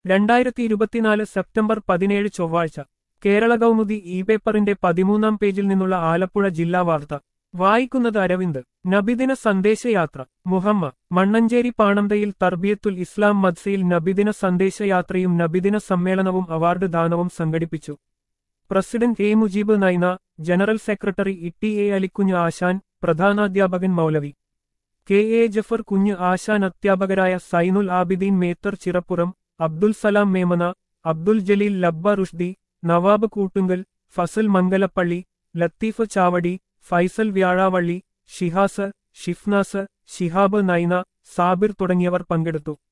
രണ്ടായിരത്തി ഇരുപത്തിനാല് സെപ്റ്റംബർ പതിനേഴ് ചൊവ്വാഴ്ച കേരള കൗമുദി ഇ പേപ്പറിന്റെ പതിമൂന്നാം പേജിൽ നിന്നുള്ള ആലപ്പുഴ ജില്ലാ വാർത്ത വായിക്കുന്നത് അരവിന്ദ് നബിദിന സന്ദേശയാത്ര മുഹമ്മ മണ്ണഞ്ചേരി പാണന്തയിൽ തർബിയത്തുൽ ഇസ്ലാം മദ്സയിൽ നബിദിന സന്ദേശയാത്രയും നബിദിന സമ്മേളനവും അവാർഡ് ദാനവും സംഘടിപ്പിച്ചു president A Mujeeb Naina general secretary Itty A Alikunju Asan പ്രധാനാധ്യാപകൻ മൗലവി കെ എ ജഫർ കുഞ്ഞ് ആശാൻ അധ്യാപകരായ സൈനുൽ ആബിദീൻ മേത്തർ ചിറപ്പുറം അബ്ദുൽ സലാം മേമന അബ്ദുൽ ജലീൽ ലബ്ബ റുഷ്ദി നവാബ് കൂട്ടുങ്കൽ ഫസൽ മംഗലപ്പള്ളി ലത്തീഫ് ചാവടി ഫൈസൽ വ്യാഴാവള്ളി ഷിഹാസ് ഷിഫ്നാസ് ഷിഹാബ് നൈന സാബിർ തുടങ്ങിയവർ പങ്കെടുത്തു